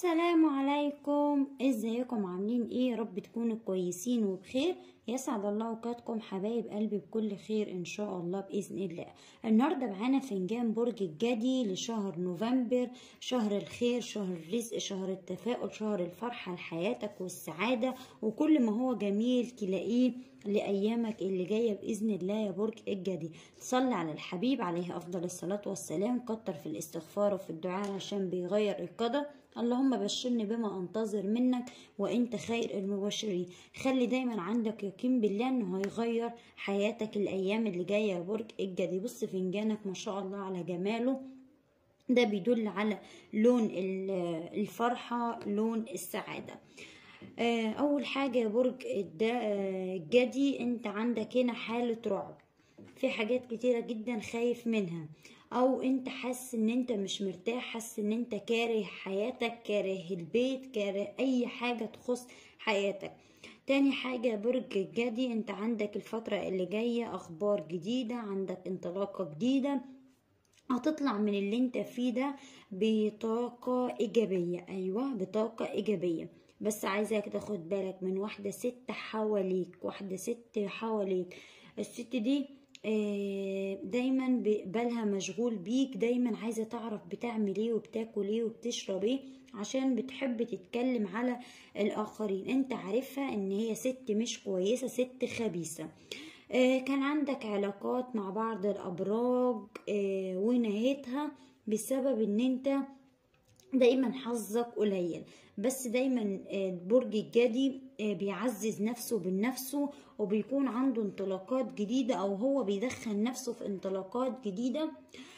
السلام عليكم ازيكم عاملين ايه يا رب تكونوا كويسين وبخير يسعد الله اوقاتكم حبايب قلبي بكل خير ان شاء الله باذن الله النهارده معانا فنجان برج الجدي لشهر نوفمبر شهر الخير شهر الرزق شهر التفاؤل شهر الفرحه لحياتك والسعاده وكل ما هو جميل تلاقيه لأيامك اللي جاية بإذن الله يا برج الجدي تصلي على الحبيب عليه أفضل الصلاة والسلام كتر في الاستغفار وفي الدعاء عشان بيغير القدر اللهم بشرني بما أنتظر منك وأنت خير المبشرين خلي دايما عندك يقين بالله أنه هيغير حياتك الأيام اللي جاية يا برج الجدي بص فنجانك ما شاء الله على جماله ده بيدل على لون الفرحة لون السعادة اول حاجه يا برج الجدي انت عندك هنا حاله رعب في حاجات كتيره جدا خايف منها او انت حاسس ان انت مش مرتاح حاسس ان انت كاره حياتك كاره البيت كاره اي حاجه تخص حياتك تاني حاجة يا برج الجدي انت عندك الفترة اللي جاية اخبار جديدة عندك انطلاقة جديدة هتطلع من اللي انت فيه ده بطاقة ايجابية ايوه بطاقة ايجابية بس عايزاك تاخد بالك من واحدة ست حواليك واحدة ست حواليك الست دي دايما بالها مشغول بيك دايما عايزة تعرف بتعمل ايه وبتاكل ايه وبتشرب ايه عشان بتحب تتكلم على الاخرين انت عارفها ان هي ست مش كويسة ست خبيثة كان عندك علاقات مع بعض الابراج ونهيتها بسبب ان انت دايما حظك قليل بس دايما برج الجدي بيعزز نفسه بنفسه وبيكون عنده انطلاقات جديدة او هو بيدخل نفسه في انطلاقات جديدة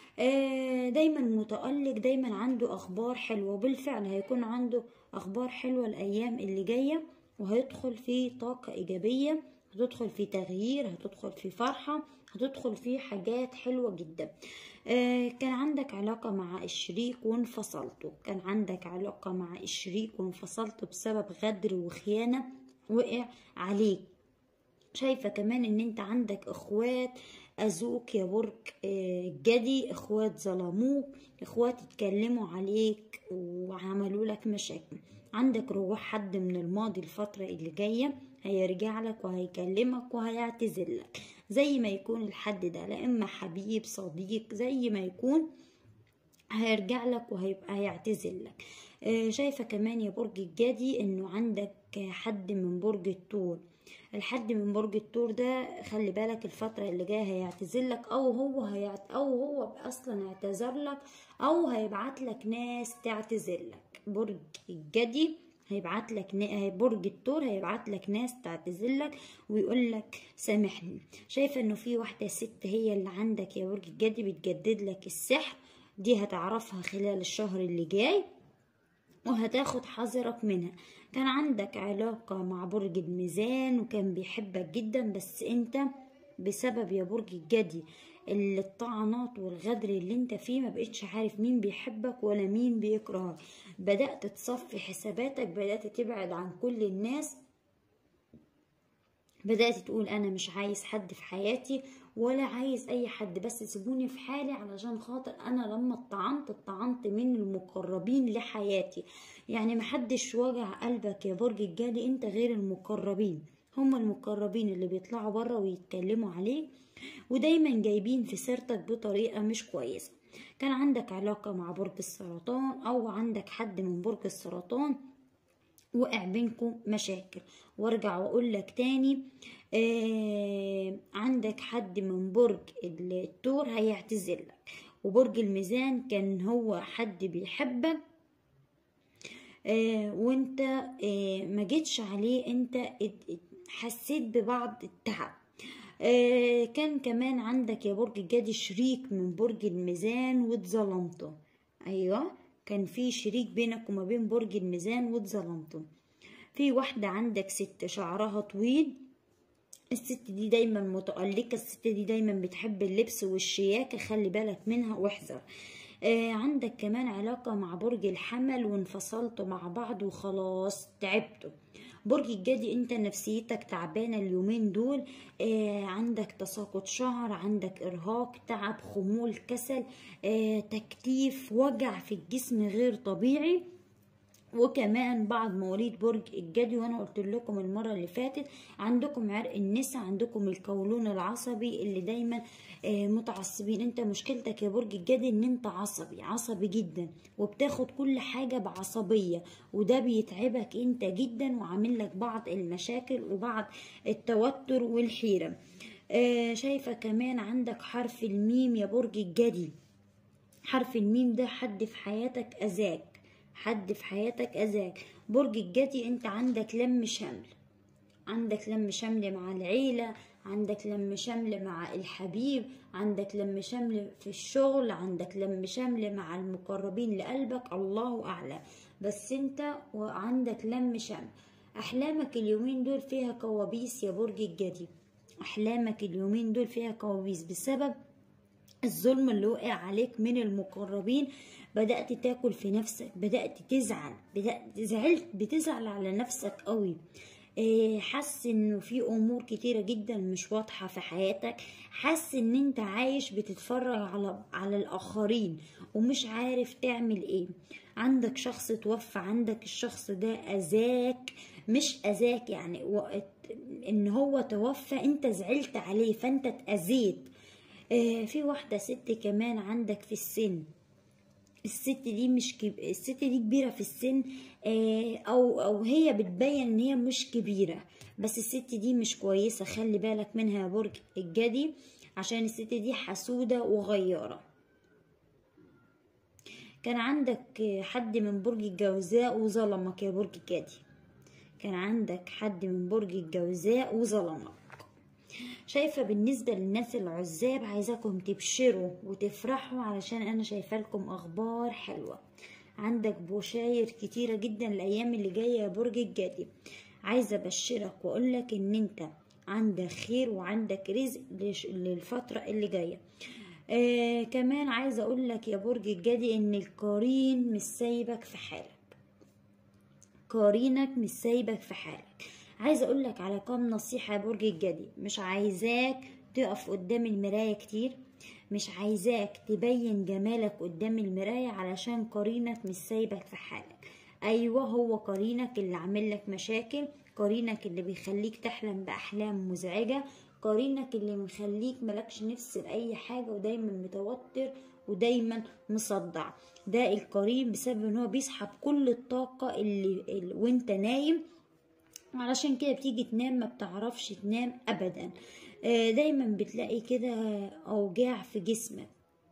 دايما متألق دايما عنده اخبار حلوة وبالفعل هيكون عنده اخبار حلوة الايام اللي جاية وهيدخل في طاقة ايجابية هتدخل في تغيير هتدخل في فرحة هتدخل في حاجات حلوة جدا آه كان عندك علاقة مع الشريك وانفصلتوا كان عندك علاقة مع الشريك وانفصلتوا بسبب غدر وخيانة وقع عليك شايفة كمان ان انت عندك اخوات اذوك يا برج آه جدي اخوات ظلموك اخوات اتكلموا عليك وعملوا لك مشاكل عندك روح حد من الماضي الفترة اللي جاية هيرجع لك وهيكلمك وهيعتذر لك زي ما يكون الحد ده لا اما حبيب صديق زي ما يكون هيرجع لك وهيبقى هيعتذر لك آه شايفه كمان يا برج الجدي انه عندك حد من برج الثور الحد من برج الثور ده خلي بالك الفترة اللي جاية هيعتذر لك او هو هيعت او هو اصلا اعتذر لك او هيبعت لك ناس تعتذر لك برج الجدي هيبعت لك برج الثور هيبعت لك ناس تعتذر لك ويقول لك سامحني شايفه انه في واحده ست هي اللي عندك يا برج الجدي بتجدد لك السحر دي هتعرفها خلال الشهر اللي جاي وهتاخد حذرك منها كان عندك علاقة مع برج الميزان وكان بيحبك جدا بس انت بسبب يا برج الجدي الطعنات والغدر اللي انت فيه ما بقتش عارف مين بيحبك ولا مين بيكرهك بدأت تصفي حساباتك بدأت تبعد عن كل الناس بدأت تقول أنا مش عايز حد في حياتي ولا عايز أي حد بس سيبوني في حالي علشان خاطر أنا لما اتطعنت اتطعنت من المقربين لحياتي يعني محدش وجع قلبك يا برج الجدي انت غير المقربين هم المقربين اللي بيطلعوا بره ويتكلموا عليك ودايما جايبين في سيرتك بطريقة مش كويسة كان عندك علاقة مع برج السرطان أو عندك حد من برج السرطان وقع بينكم مشاكل وارجع واقول لك تاني آه عندك حد من برج الثور هيعتذر لك وبرج الميزان كان هو حد بيحبك آه وانت آه ما جيتش عليه انت حسيت ببعض التعب آه كان كمان عندك يا برج الجدي شريك من برج الميزان واتظلمته ايوه كان في شريك بينك وما بين برج الميزان واتظلمته في واحدة عندك ست شعرها طويل الست دي دايما متألقة الست دي دايما بتحب اللبس والشياكة خلي بالك منها واحذر آه عندك كمان علاقة مع برج الحمل وانفصلتوا مع بعض وخلاص تعبتوا برج الجدي انت نفسيتك تعبانة اليومين دول آه عندك تساقط شعر عندك ارهاق تعب خمول كسل آه تكتيف وجع في الجسم غير طبيعي وكمان بعض مواليد برج الجدي وانا قلت لكم المره اللي فاتت عندكم عرق النسا عندكم القولون العصبي اللي دايما آه، متعصبين انت مشكلتك يا برج الجدي ان انت عصبي عصبي جدا وبتاخد كل حاجه بعصبيه وده بيتعبك انت جدا وعامل لك بعض المشاكل وبعض التوتر والحيره آه، شايفه كمان عندك حرف الميم يا برج الجدي حرف الميم ده حد في حياتك أذاك حد في حياتك أذاك برج الجدي انت عندك لم شمل عندك لم شمل مع العيلة عندك لم شمل مع الحبيب عندك لم شمل في الشغل عندك لم شمل مع المقربين لقلبك الله أعلى بس انت وعندك لم شمل أحلامك اليومين دول فيها كوابيس يا برج الجدي أحلامك اليومين دول فيها كوابيس بسبب الظلم اللي وقع عليك من المقربين بدأت تاكل في نفسك بدأت تزعل بدأت زعلت بتزعل على نفسك قوي إيه، حاسس انه في امور كتيره جدا مش واضحه في حياتك حاسس ان انت عايش بتتفرج على على الاخرين ومش عارف تعمل ايه عندك شخص توفى عندك الشخص ده اذاك مش اذاك يعني وقت ان هو توفى انت زعلت عليه فانت اتاذيت آه، في واحدة ست كمان عندك في السن الست دي مش كب... الست دي كبيرة في السن آه، أو أو هي بتبين إن هي مش كبيرة بس الست دي مش كويسة خلي بالك منها يا برج الجدي عشان الست دي حسودة وغيارة كان عندك آه، حد من برج الجوزاء وظلمك يا برج الجدي كان عندك حد من برج الجوزاء وظلمك شايفة بالنسبة للناس العزاب عايزاكم تبشروا وتفرحوا علشان انا شايفة لكم اخبار حلوة عندك بشاير كتيرة جدا الايام اللي جاية يا برج الجدي عايزة ابشرك واقولك ان انت عندك خير وعندك رزق لش- للفترة اللي جاية آه كمان عايزة اقولك يا برج الجدي ان القرين مش سايبك في حالك قارينك مش سايبك في حالك عايزه اقول لك على كام نصيحه يا برج الجدي مش عايزاك تقف قدام المرايه كتير مش عايزاك تبين جمالك قدام المرايه علشان قرينك مش سايبك في حالك ايوه هو قرينك اللي عامل لك مشاكل قرينك اللي بيخليك تحلم باحلام مزعجه قرينك اللي مخليك ملكش نفس لاي حاجه ودايما متوتر ودايما مصدع ده القرين بسبب ان هو بيسحب كل الطاقه اللي, اللي وانت نايم علشان كده بتيجي تنام ما بتعرفش تنام ابدا آه، دايما بتلاقي كده اوجاع في جسمك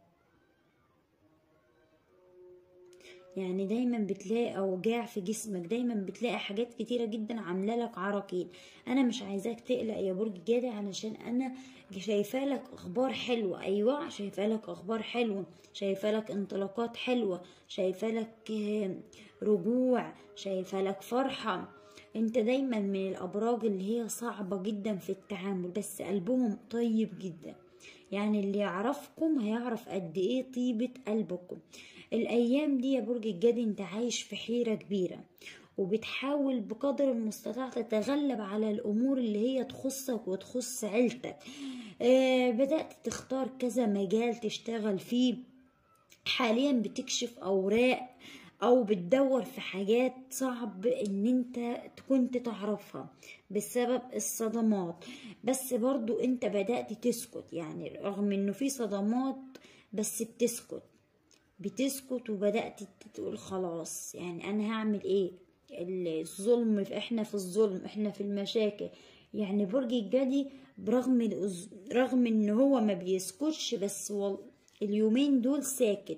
يعني دايما بتلاقي اوجاع في جسمك دايما بتلاقي حاجات كتيرة جدا عاملة لك عراقيل انا مش عايزاك تقلق يا برج جدي علشان انا شايفة لك اخبار حلوة ايوه شايفة لك اخبار حلوة شايفة لك انطلاقات حلوة شايفة لك آه، رجوع شايفة لك فرحة انت دايما من الابراج اللي هي صعبة جدا في التعامل بس قلبهم طيب جدا يعني اللي يعرفكم هيعرف قد ايه طيبة قلبكم الايام دي يا برج الجدي انت عايش في حيرة كبيرة وبتحاول بقدر المستطاع تتغلب على الامور اللي هي تخصك وتخص عيلتك آه بدأت تختار كذا مجال تشتغل فيه حاليا بتكشف اوراق او بتدور في حاجات صعب ان انت كنت تعرفها بسبب الصدمات بس برضو انت بدأت تسكت يعني رغم انه في صدمات بس بتسكت بتسكت وبدأت تقول خلاص يعني انا هعمل ايه الظلم احنا في الظلم احنا في المشاكل يعني برج الجدي برغم الأز- رغم ان هو ما بيسكتش بس وال- اليومين دول ساكت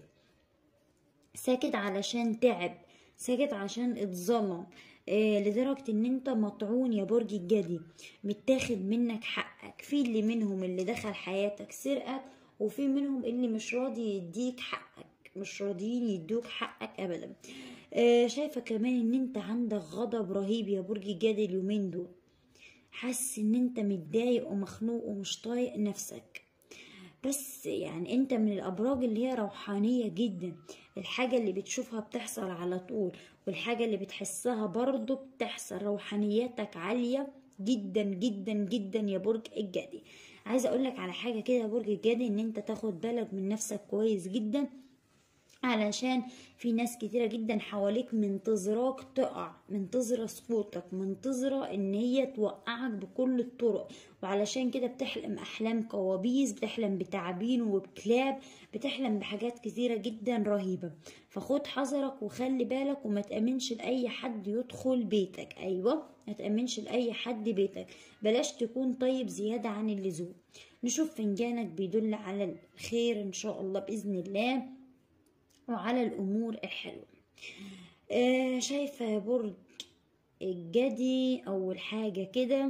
ساكت علشان تعب ساكت عشان اتظلم آه لدرجة ان انت مطعون يا برج الجدي متاخد منك حقك في اللي منهم اللي دخل حياتك سرقك وفي منهم اللي مش راضي يديك حقك مش راضيين يدوك حقك ابدا آه شايفة كمان ان انت عندك غضب رهيب يا برج الجدي اليومين دول حاسس ان انت متضايق ومخنوق ومش طايق نفسك بس يعني انت من الابراج اللي هي روحانية جدا الحاجة اللي بتشوفها بتحصل على طول والحاجة اللي بتحسها برضو بتحصل روحانياتك عالية جدا جدا جدا يا برج الجدي عايزة اقولك على حاجة كده يا برج الجدي ان انت تاخد بالك من نفسك كويس جدا علشان في ناس كتيرة جدا حواليك منتظراك تقع منتظرة سقوطك منتظرة ان هي توقعك بكل الطرق وعلشان كده بتحلم احلام كوابيس بتحلم بتعابين وبكلاب بتحلم بحاجات كتيرة جدا رهيبة فخد حذرك وخلي بالك وما تأمنش لأي حد يدخل بيتك ايوه ما تأمنش لأي حد بيتك بلاش تكون طيب زيادة عن اللزوم نشوف فنجانك بيدل على الخير ان شاء الله بإذن الله وعلى الأمور الحلوة آه شايفة يا برج الجدي أول حاجة كده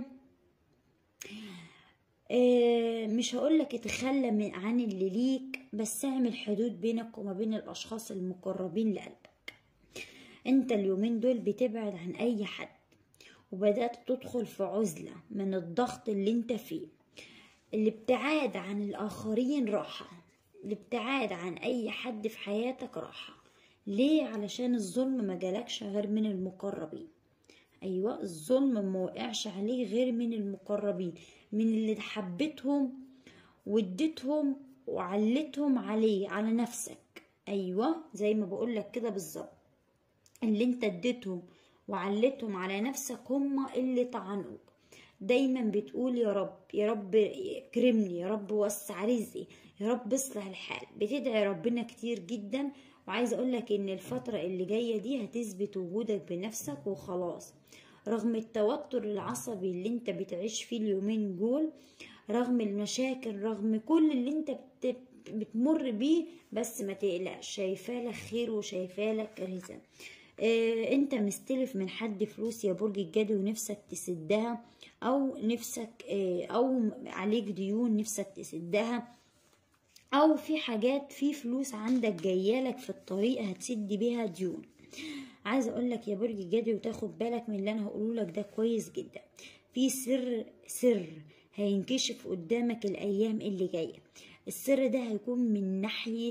آه مش هقولك اتخلى من عن اللي ليك بس اعمل حدود بينك وما بين الأشخاص المقربين لقلبك انت اليومين دول بتبعد عن أي حد وبدأت تدخل في عزلة من الضغط اللي انت فيه الابتعاد عن الآخرين راحة الابتعاد عن اي حد في حياتك راحة ليه علشان الظلم ما جالكش غير من المقربين ايوه الظلم ما وقعش عليه غير من المقربين من اللي حبيتهم واديتهم وعلتهم عليه على نفسك ايوه زي ما بقولك كده بالظبط اللي انت اديتهم وعلتهم على نفسك هما اللي طعنوك دايما بتقول يا رب يا رب كرمني يا رب وسع رزقي يا رب اصلح الحال بتدعي ربنا كتير جدا وعايزه اقولك ان الفتره اللي جايه دي هتثبت وجودك بنفسك وخلاص رغم التوتر العصبي اللي انت بتعيش فيه اليومين دول رغم المشاكل رغم كل اللي انت بت... بتمر بيه بس ما تقلقش شايفالك خير وشايفالك رزق اه انت مستلف من حد فلوس يا برج الجدي ونفسك تسدها او نفسك اه او عليك ديون نفسك تسدها او في حاجات في فلوس عندك جايالك في الطريق هتسد بيها ديون عايزه اقول لك يا برج الجدي وتاخد بالك من اللي انا هقوله لك ده كويس جدا في سر سر هينكشف قدامك الايام اللي جايه السر ده هيكون من ناحيه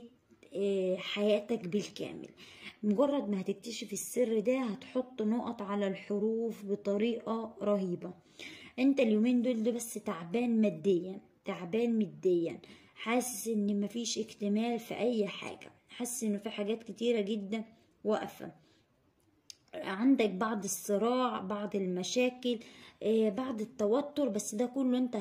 حياتك بالكامل مجرد ما هتكتشف السر ده هتحط نقط على الحروف بطريقه رهيبه انت اليومين دول ده بس تعبان ماديا تعبان ماديا حاسس ان مفيش اكتمال في اي حاجة حاسس انه في حاجات كتيرة جدا واقفة عندك بعض الصراع بعض المشاكل بعض التوتر بس ده كله انت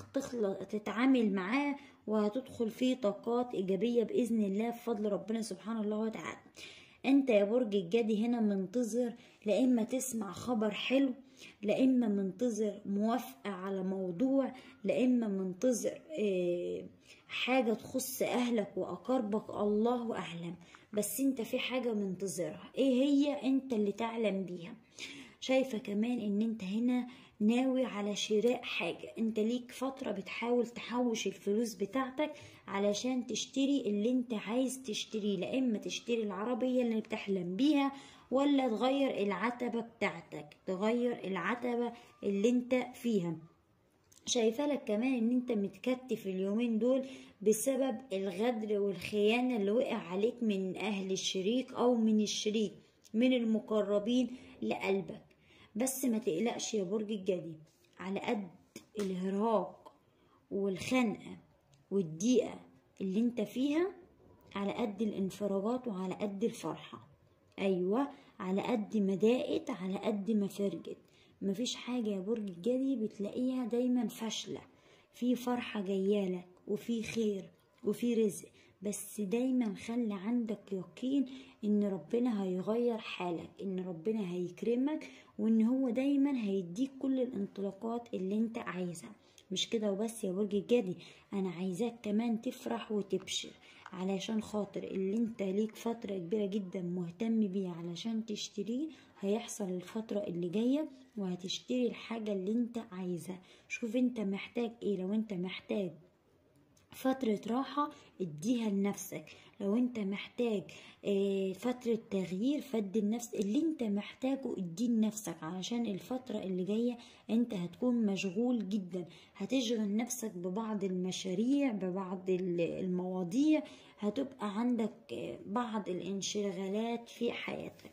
هتتعامل معاه وهتدخل فيه طاقات ايجابية باذن الله بفضل ربنا سبحانه الله وتعالى انت يا برج الجدي هنا منتظر لا اما تسمع خبر حلو لا اما منتظر موافقة على موضوع لا اما منتظر اه حاجة تخص اهلك واقاربك الله اعلم بس انت في حاجة منتظرها ايه هي انت اللي تعلم بيها شايفة كمان ان انت هنا ناوي على شراء حاجة انت ليك فترة بتحاول تحوش الفلوس بتاعتك علشان تشتري اللي انت عايز تشتريه لا اما تشتري العربية اللي بتحلم بيها ولا تغير العتبة بتاعتك تغير العتبة اللي انت فيها شايفة لك كمان ان انت متكتف اليومين دول بسبب الغدر والخيانة اللي وقع عليك من اهل الشريك او من الشريك من المقربين لقلبك بس ما تقلقش يا برج الجدي على قد الهراق والخنقة والضيقة اللي انت فيها على قد الانفراجات وعلى قد الفرحة ايوه على قد ما ضاقت على قد ما فرجت مفيش حاجة يا برج الجدي بتلاقيها دايما فاشلة في فرحة جايالك وفي خير وفي رزق بس دايما خلي عندك يقين ان ربنا هيغير حالك ان ربنا هيكرمك وان هو دايما هيديك كل الانطلاقات اللي انت عايزها مش كده وبس يا برج الجدي انا عايزاك كمان تفرح وتبشر علشان خاطر اللي انت ليك فترة كبيرة جدا مهتم بيه علشان تشتريه هيحصل الفترة اللي جاية وهتشتري الحاجة اللي انت عايزها شوف انت محتاج ايه لو انت محتاج فترة راحة اديها لنفسك لو انت محتاج اه فترة تغيير فد النفس اللي انت محتاجه اديه لنفسك علشان الفترة اللي جاية انت هتكون مشغول جدا هتشغل نفسك ببعض المشاريع ببعض المواضيع هتبقى عندك بعض الانشغالات في حياتك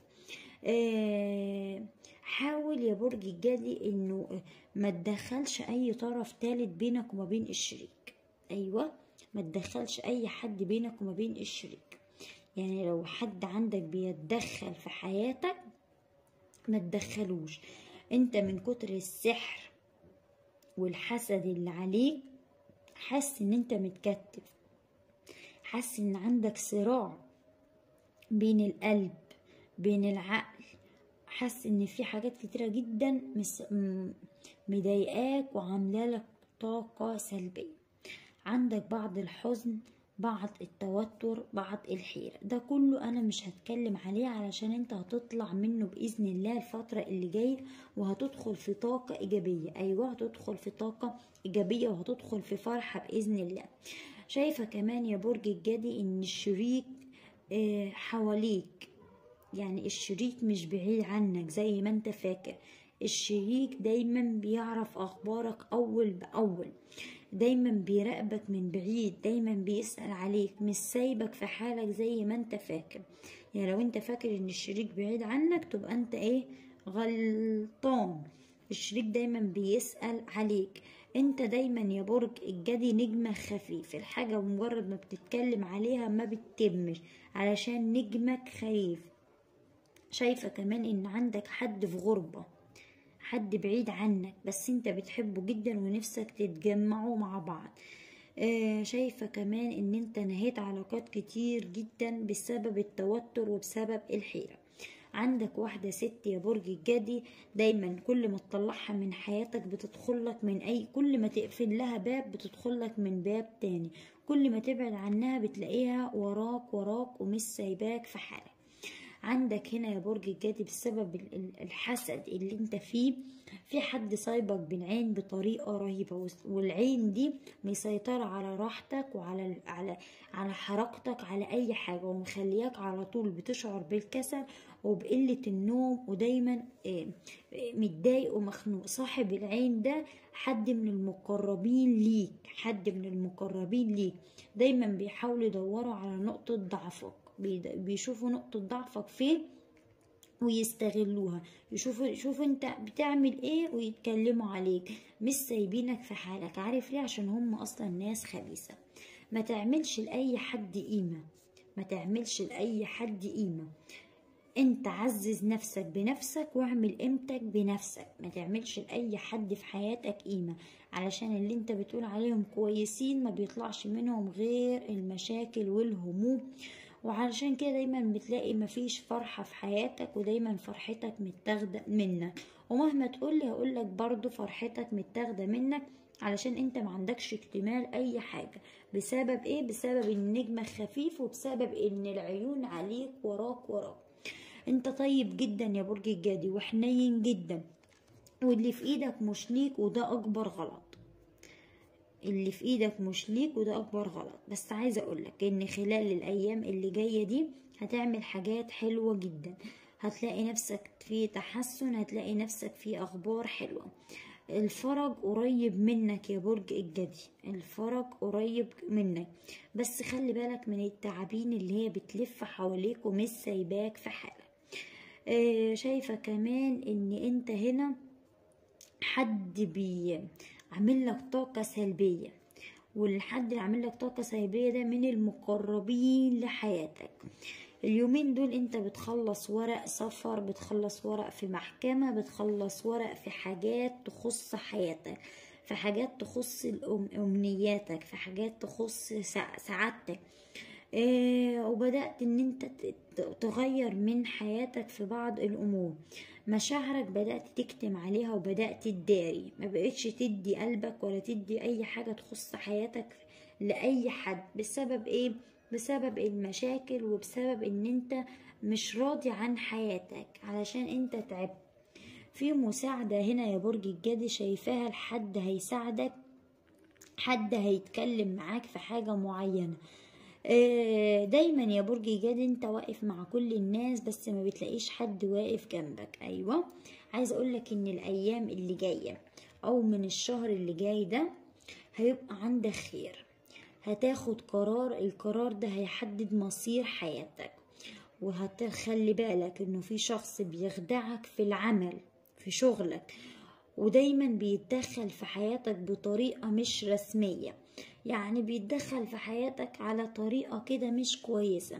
اه حاول يا برج الجدي انه ما تدخلش اي طرف تالت بينك وما بين الشريك ايوه ما تدخلش اي حد بينك وما بين الشريك يعني لو حد عندك بيتدخل في حياتك ما تدخلوش انت من كتر السحر والحسد اللي عليك حاسس ان انت متكتف حاسس ان عندك صراع بين القلب بين العقل حاسس ان في حاجات كتيرة جدا مس... م- مضايقاك وعامله لك طاقة سلبية عندك بعض الحزن بعض التوتر بعض الحيرة ده كله انا مش هتكلم عليه علشان انت هتطلع منه باذن الله الفترة اللي جاية وهتدخل في طاقة ايجابية ايوه هتدخل في طاقة ايجابية وهتدخل في فرحة باذن الله شايفة كمان يا برج الجدي ان الشريك آه، حواليك يعني الشريك مش بعيد عنك زي ما انت فاكر الشريك دايما بيعرف اخبارك اول باول دايما بيراقبك من بعيد دايما بيسأل عليك مش سايبك في حالك زي ما انت فاكر يعني لو انت فاكر ان الشريك بعيد عنك تبقى انت ايه غلطان الشريك دايما بيسأل عليك انت دايما يا برج الجدي نجمة خفيف الحاجة مجرد ما بتتكلم عليها ما بتتمش علشان نجمك خفيف شايفة كمان ان عندك حد في غربة حد بعيد عنك بس انت بتحبه جدا ونفسك تتجمعوا مع بعض آه شايفة كمان ان انت نهيت علاقات كتير جدا بسبب التوتر وبسبب الحيرة عندك واحدة ست يا برج الجدي دايما كل ما تطلعها من حياتك بتدخلك من اي كل ما تقفل لها باب بتدخلك من باب تاني كل ما تبعد عنها بتلاقيها وراك وراك ومش سايباك في حالك عندك هنا يا برج الجدي بسبب ال- ال- الحسد اللي انت فيه في حد سايبك بالعين بطريقة رهيبة وس- والعين دي مسيطرة على راحتك وعلى ال- على على حركتك على أي حاجة ومخلياك على طول بتشعر بالكسل وبقلة النوم ودايما آه، آه، متضايق ومخنوق صاحب العين ده حد من المقربين ليك حد من المقربين ليك دايما بيحاولوا يدوروا على نقطة ضعفك بيد- بيشوفوا نقطة ضعفك فين ويستغلوها يشوفوا يشوفوا انت بتعمل ايه ويتكلموا عليك مش سايبينك في حالك عارف ليه عشان هم اصلا ناس خبيثة ما تعملش لأي حد قيمة ما تعملش لأي حد قيمة انت عزز نفسك بنفسك واعمل قيمتك بنفسك ما تعملش لأي حد في حياتك قيمة علشان اللي انت بتقول عليهم كويسين ما بيطلعش منهم غير المشاكل والهموم وعلشان كده دايما بتلاقي مفيش فرحة في حياتك ودايما فرحتك متاخدة منك ومهما تقولي هقولك برضو فرحتك متاخدة منك علشان انت ما عندكش اكتمال اي حاجة بسبب ايه بسبب ان النجمة خفيف وبسبب ان العيون عليك وراك وراك انت طيب جدا يا برج الجدي وحنين جدا واللي في ايدك مش ليك وده اكبر غلط اللي في ايدك مش ليك وده اكبر غلط بس عايزه اقولك ان خلال الايام اللي جايه دي هتعمل حاجات حلوه جدا هتلاقي نفسك في تحسن هتلاقي نفسك في اخبار حلوه الفرج قريب منك يا برج الجدي الفرج قريب منك بس خلي بالك من التعابين اللي هي بتلف حواليك ومش سايباك في حالك آه شايفه كمان ان انت هنا حد بي عامل لك طاقة سلبية والحد اللي عامل لك طاقة سلبية ده من المقربين لحياتك اليومين دول انت بتخلص ورق سفر بتخلص ورق في محكمة بتخلص ورق في حاجات تخص حياتك في حاجات تخص الأم- أمنياتك في حاجات تخص سع- سعادتك إيه وبدأت ان انت ت- ت- تغير من حياتك في بعض الامور مشاعرك بدأت تكتم عليها وبدأت تداري ما بقتش تدي قلبك ولا تدي اي حاجة تخص حياتك لأي حد بسبب ايه بسبب المشاكل وبسبب ان انت مش راضي عن حياتك علشان انت تعبت في مساعدة هنا يا برج الجدي شايفاها لحد هيساعدك حد هيتكلم معاك في حاجة معينة آه، دايما يا برج الجدي انت واقف مع كل الناس بس ما بتلاقيش حد واقف جنبك ايوه عايز اقولك ان الايام اللي جاية او من الشهر اللي جاي ده هيبقى عندك خير هتاخد قرار القرار ده هيحدد مصير حياتك وهتخلي بالك انه في شخص بيخدعك في العمل في شغلك ودايما بيتدخل في حياتك بطريقة مش رسمية يعني بيتدخل في حياتك على طريقة كده مش كويسة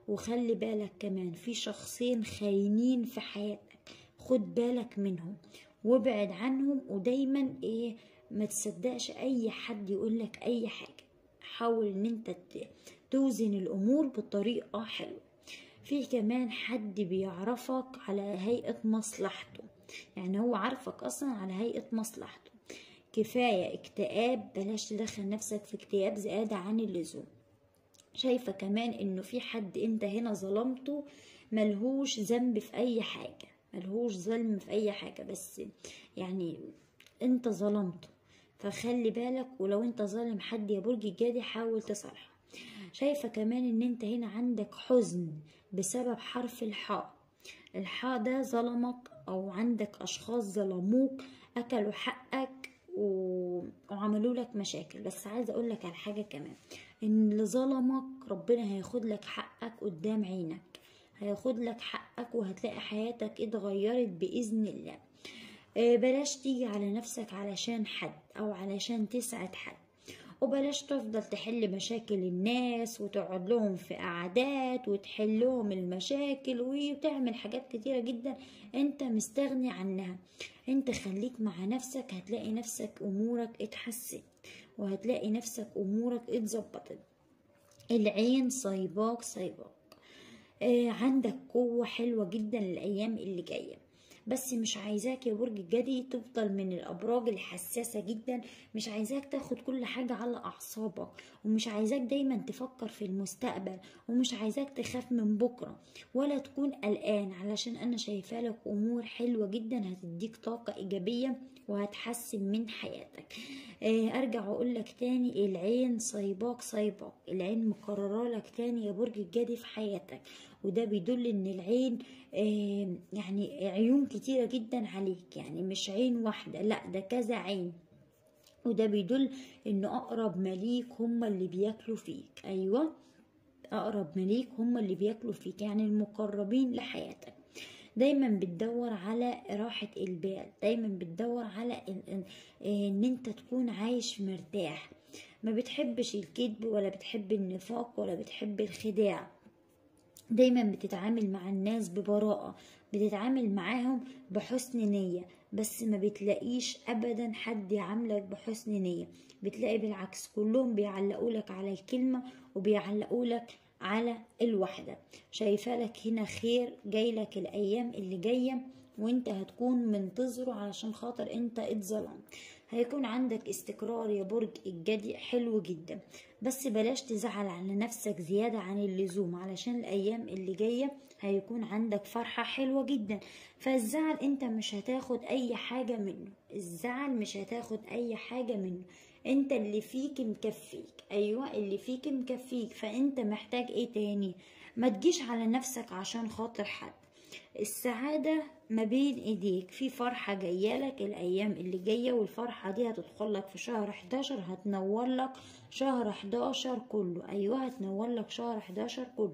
وخلي بالك كمان في شخصين خاينين في حياتك خد بالك منهم وابعد عنهم ودايما ايه ما تصدقش اي حد يقولك اي حاجة حاول ان انت توزن الامور بطريقة حلوة في كمان حد بيعرفك على هيئة مصلحته يعني هو عارفك اصلا على هيئة مصلحته كفاية اكتئاب بلاش تدخل نفسك في اكتئاب زيادة عن اللزوم شايفة كمان انه في حد انت هنا ظلمته ملهوش ذنب في اي حاجة ملهوش ظلم في اي حاجة بس يعني انت ظلمته فخلي بالك ولو انت ظالم حد يا برج الجدي حاول تصالحه شايفة كمان ان انت هنا عندك حزن بسبب حرف الحاء الحاء ده ظلمك او عندك اشخاص ظلموك اكلوا حقك و... وعملوا لك مشاكل بس عايزه اقول لك على حاجه كمان ان اللي ظلمك ربنا هياخد لك حقك قدام عينك هياخد لك حقك وهتلاقي حياتك اتغيرت باذن الله آه بلاش تيجي على نفسك علشان حد او علشان تسعد حد وبلاش تفضل تحل مشاكل الناس وتقعد لهم في قعدات وتحل لهم المشاكل وتعمل حاجات كتيرة جدا انت مستغني عنها انت خليك مع نفسك هتلاقي نفسك امورك اتحسنت وهتلاقي نفسك امورك اتظبطت العين صيباك صيباك آه عندك قوة حلوة جدا الأيام اللي جاية بس مش عايزاك يا برج الجدي تفضل من الابراج الحساسه جدا مش عايزاك تاخد كل حاجه على اعصابك ومش عايزاك دايما تفكر في المستقبل ومش عايزاك تخاف من بكره ولا تكون قلقان علشان انا شايفه لك امور حلوه جدا هتديك طاقه ايجابيه وهتحسن من حياتك آه ارجع اقول لك تاني العين صيباك صيباك العين مكرره لك تاني يا برج الجدي في حياتك وده بيدل ان العين آه يعني عيون كتيرة جدا عليك يعني مش عين واحدة لا ده كذا عين وده بيدل ان اقرب مليك هم اللي بياكلوا فيك ايوه اقرب مليك هم اللي بياكلوا فيك يعني المقربين لحياتك دايما بتدور على راحة البال دايما بتدور على ان, إن, إن انت تكون عايش مرتاح ما بتحبش الكذب ولا بتحب النفاق ولا بتحب الخداع دايما بتتعامل مع الناس ببراءة بتتعامل معاهم بحسن نية بس ما بتلاقيش ابدا حد يعاملك بحسن نية بتلاقي بالعكس كلهم بيعلقولك على الكلمة وبيعلقولك على الوحدة شايفة لك هنا خير جاي لك الايام اللي جاية وانت هتكون منتظره علشان خاطر انت اتظلمت هيكون عندك استقرار يا برج الجدي حلو جدا بس بلاش تزعل على نفسك زيادة عن اللزوم علشان الأيام اللي جاية هيكون عندك فرحة حلوة جدا فالزعل انت مش هتاخد أي حاجة منه الزعل مش هتاخد أي حاجة منه انت اللي فيك مكفيك ايوه اللي فيك مكفيك فانت محتاج ايه تاني ما تجيش على نفسك عشان خاطر حد السعادة ما بين ايديك في فرحة جاية لك الايام اللي جاية والفرحة دي هتدخل لك في شهر 11 هتنور لك شهر 11 كله ايوه هتنور لك شهر 11 كله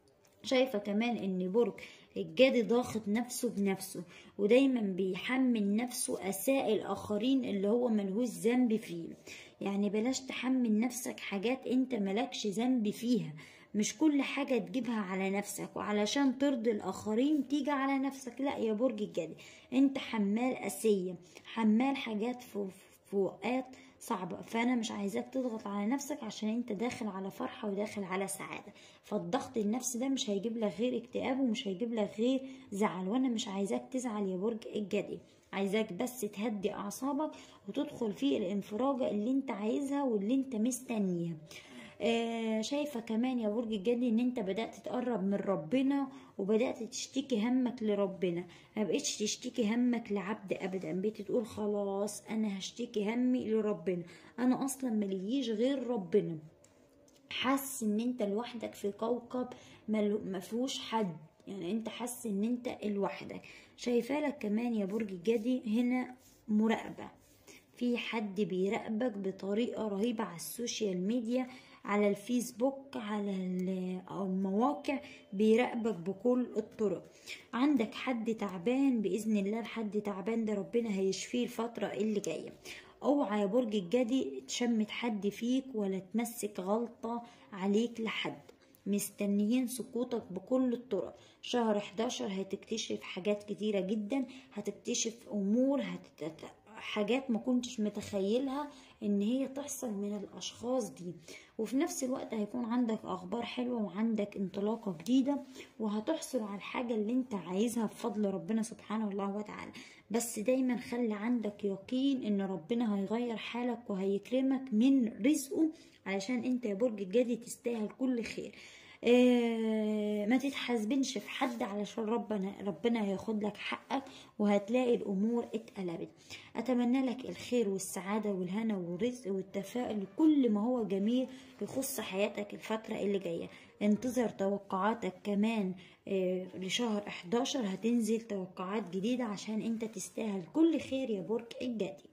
شايفة كمان ان برج الجدي ضاغط نفسه بنفسه ودايما بيحمل نفسه اساء الاخرين اللي هو ملهوش ذنب فيه يعني بلاش تحمل نفسك حاجات انت ملكش ذنب فيها مش كل حاجة تجيبها على نفسك وعلشان ترضي الآخرين تيجي على نفسك لا يا برج الجدي انت حمال أسية حمال حاجات في فوقات صعبة فأنا مش عايزاك تضغط على نفسك عشان انت داخل على فرحة وداخل على سعادة فالضغط النفسي ده مش هيجيب لك غير اكتئاب ومش هيجيب لك غير زعل وانا مش عايزاك تزعل يا برج الجدي عايزاك بس تهدي اعصابك وتدخل في الانفراجة اللي انت عايزها واللي انت مستنيها آه شايفة كمان يا برج الجدي ان انت بدأت تقرب من ربنا وبدأت تشتكي همك لربنا ما بقتش تشتكي همك لعبد ابدا بقيت تقول خلاص انا هشتكي همي لربنا انا اصلا مليش غير ربنا حاسس ان انت لوحدك في كوكب ما فيهوش حد يعني انت حاسس ان انت لوحدك شايفه لك كمان يا برج الجدي هنا مراقبه في حد بيراقبك بطريقه رهيبه على السوشيال ميديا على الفيسبوك على المواقع بيراقبك بكل الطرق عندك حد تعبان باذن الله الحد تعبان ده ربنا هيشفيه الفتره اللي جايه اوعى يا برج الجدي تشمت حد فيك ولا تمسك غلطه عليك لحد مستنيين سقوطك بكل الطرق شهر 11 هتكتشف حاجات كتيرة جدا هتكتشف امور هتت... حاجات ما كنتش متخيلها ان هي تحصل من الاشخاص دي وفي نفس الوقت هيكون عندك اخبار حلوة وعندك انطلاقة جديدة وهتحصل على الحاجة اللي انت عايزها بفضل ربنا سبحانه الله وتعالى بس دايما خلي عندك يقين ان ربنا هيغير حالك وهيكرمك من رزقه علشان انت يا برج الجدي تستاهل كل خير آه ما تتحاسبنش في حد علشان ربنا ربنا هياخد لك حقك وهتلاقي الامور اتقلبت اتمنى لك الخير والسعاده والهنا والرزق والتفاؤل كل ما هو جميل يخص حياتك الفتره اللي جايه انتظر توقعاتك كمان آه لشهر 11 هتنزل توقعات جديده عشان انت تستاهل كل خير يا برج الجدي